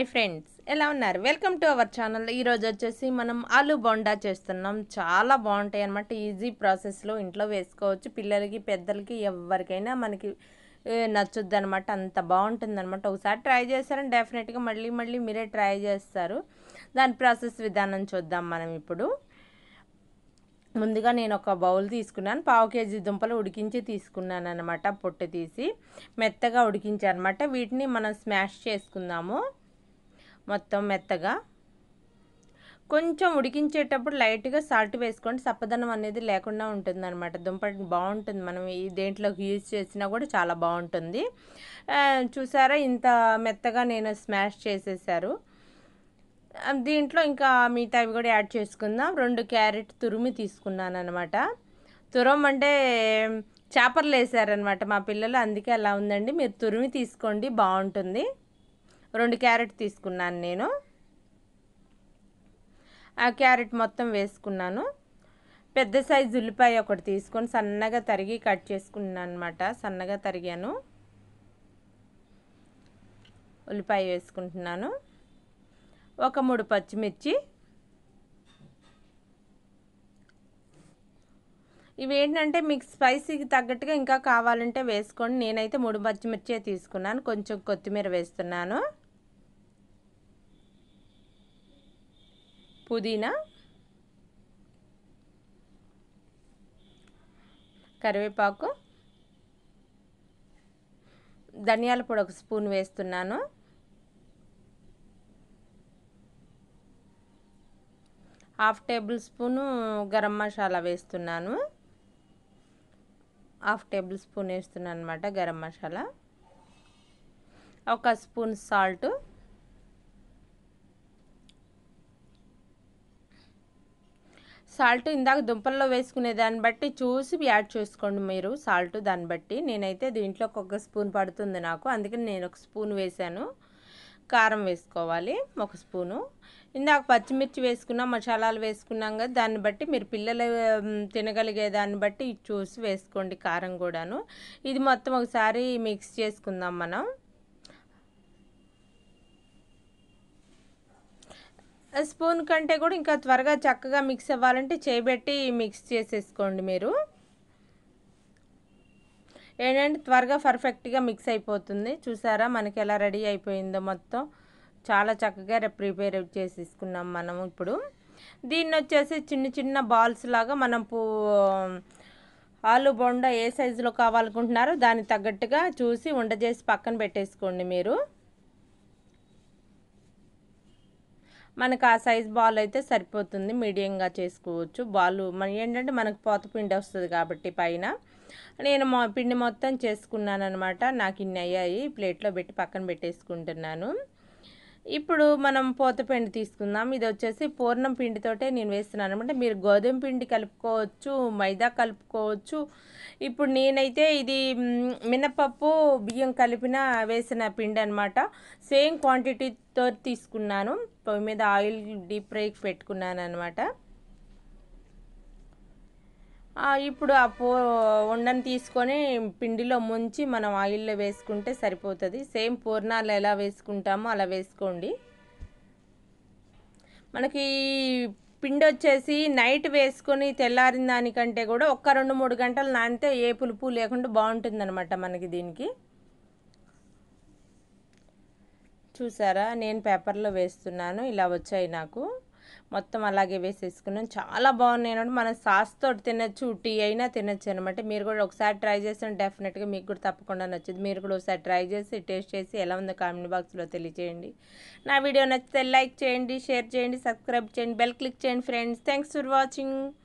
hi friends ఎలా ఉన్నారు welcome to our channel ఈరోజు వచ్చేసి మనం ఆలు బోండా చేస్తున్నాం చాలా బాగుంటాయి అనమాట ఈజీ ప్రాసెస్లో ఇంట్లో వేసుకోవచ్చు పిల్లలకి పెద్దలకి ఎవరికైనా మనకి నచ్చుద్ది అనమాట అంత బాగుంటుంది అనమాట ఒకసారి ట్రై చేస్తారని డెఫినెట్గా మళ్ళీ మళ్ళీ మీరే ట్రై చేస్తారు దాని ప్రాసెస్ విధానం చూద్దాం మనం ఇప్పుడు ముందుగా నేను ఒక బౌల్ తీసుకున్నాను పావు కేజీ దుంపలు ఉడికించి తీసుకున్నాను అనమాట పొట్టు తీసి మెత్తగా ఉడికించాను అనమాట వీటిని మనం స్మాష్ చేసుకుందాము మొత్తం మెత్తగా కొంచెం ఉడికించేటప్పుడు లైట్గా సాల్ట్ వేసుకోండి సప్పదనం అనేది లేకుండా ఉంటుంది అనమాట దుంప బాగుంటుంది మనం ఈ దేంట్లోకి యూజ్ చేసినా కూడా చాలా బాగుంటుంది చూసారా ఇంత మెత్తగా నేను స్మాష్ చేసేసారు దీంట్లో ఇంకా మిగతావి కూడా యాడ్ చేసుకుందాం రెండు క్యారెట్ తురిమి తీసుకున్నాను అనమాట తురం అంటే చేపర్లు వేసారనమాట మా పిల్లలు అందుకే అలా ఉందండి మీరు తురిమి తీసుకోండి బాగుంటుంది రెండు క్యారెట్ తీసుకున్నాను నేను ఆ క్యారెట్ మొత్తం వేసుకున్నాను పెద్ద సైజు ఉల్లిపాయ ఒకటి తీసుకొని సన్నగా తరిగి కట్ చేసుకున్నాను అనమాట సన్నగా తరిగాను ఉల్లిపాయ వేసుకుంటున్నాను ఒక మూడు పచ్చిమిర్చి ఇవి ఏంటంటే మీకు స్పైసీకి తగ్గట్టుగా ఇంకా కావాలంటే వేసుకోండి నేనైతే మూడు పచ్చిమిర్చే తీసుకున్నాను కొంచెం కొత్తిమీర వేస్తున్నాను పుదీనా కరివేపాకు ధనియాల పొడి ఒక స్పూన్ వేస్తున్నాను half table spoon garam masala వేస్తున్నాను హాఫ్ టేబుల్ స్పూన్ వేస్తున్నాను అనమాట గరం మసాలా ఒక స్పూన్ సాల్ట్ సాల్ట్ ఇందాక దుంపల్లో వేసుకునే దాన్ని బట్టి చూసి యాడ్ చేసుకోండి మీరు సాల్ట్ దాన్ని బట్టి నేనైతే దీంట్లో ఒక స్పూన్ పడుతుంది నాకు అందుకని నేను ఒక స్పూన్ వేసాను కారం వేసుకోవాలి ఒక స్పూను ఇందాక పచ్చిమిర్చి వేసుకున్నాం మసాలాలు వేసుకున్నాం కదా దాన్ని బట్టి మీరు పిల్లలు తినగలిగే దాన్ని బట్టి చూసి వేసుకోండి కారం కూడాను ఇది మొత్తం ఒకసారి మిక్స్ చేసుకుందాం మనం స్పూన్ కంటే కూడా ఇంకా త్వరగా చక్కగా మిక్స్ అవ్వాలంటే చేయబెట్టి మిక్స్ చేసేసుకోండి మీరు ఏంటంటే త్వరగా పర్ఫెక్ట్గా మిక్స్ అయిపోతుంది చూసారా మనకి ఎలా రెడీ అయిపోయిందో మొత్తం చాలా చక్కగా ప్రిపేర్ చేసేసుకున్నాం మనం ఇప్పుడు దీన్ని వచ్చేసి చిన్న చిన్న బాల్స్ లాగా మనం పూ ఆలు బొండ ఏ సైజులో కావాలనుకుంటున్నారో దానికి తగ్గట్టుగా చూసి ఉండ చేసి పక్కన పెట్టేసుకోండి మీరు మనకు ఆ సైజ్ బాల్ అయితే సరిపోతుంది మీడియంగా చేసుకోవచ్చు బాల్ మన ఏంటంటే మనకు పోత పిండి వస్తుంది కాబట్టి పైన నేను మా పిండి మొత్తం చేసుకున్నాను అనమాట నాకు ఇన్ని అయ్యాయి ప్లేట్లో పెట్టి పక్కన పెట్టేసుకుంటున్నాను ఇప్పుడు మనం పోత పిండి తీసుకుందాం ఇది వచ్చేసి పూర్ణం పిండితోటే నేను వేస్తున్నాను అనమాట మీరు గోధుమ పిండి కలుపుకోవచ్చు మైదా కలుపుకోవచ్చు ఇప్పుడు నేనైతే ఇది మినపప్పు బియ్యం కలిపిన వేసిన పిండి అనమాట సేమ్ క్వాంటిటీతో తీసుకున్నాను పొయ్యి మీద ఆయిల్ డీప్ ఫ్రైకి పెట్టుకున్నాను అనమాట ఇప్పుడు ఆ పో ఉండని తీసుకొని పిండిలో ముంచి మనం ఆయిల్లో వేసుకుంటే సరిపోతుంది సేమ్ పూర్ణాలు ఎలా వేసుకుంటామో అలా వేసుకోండి మనకి పిండి వచ్చేసి నైట్ వేసుకొని తెల్లారిన దానికంటే కూడా ఒక్క రెండు మూడు గంటలు నానితే ఏ పులుపు లేకుండా బాగుంటుంది అనమాట మనకి దీనికి చూసారా నేను పేపర్లో వేస్తున్నాను ఇలా వచ్చాయి నాకు మొత్తం అలాగే వేసేసుకున్నాను చాలా బాగున్నాయి అనమాట మనం సాస్ తోటి తినచ్చు టీ అయినా తినచ్చు అనమాట మీరు కూడా ఒకసారి ట్రై చేస్తే డెఫినెట్గా మీకు కూడా తప్పకుండా నచ్చుది మీరు కూడా ఒకసారి ట్రై చేసి టేస్ట్ చేసి ఎలా ఉందో కామెంట్ బాక్స్లో తెలియచేయండి నా వీడియో నచ్చితే లైక్ చేయండి షేర్ చేయండి సబ్స్క్రైబ్ చేయండి బెల్ క్లిక్ చేయండి ఫ్రెండ్స్ థ్యాంక్స్ ఫర్ వాచింగ్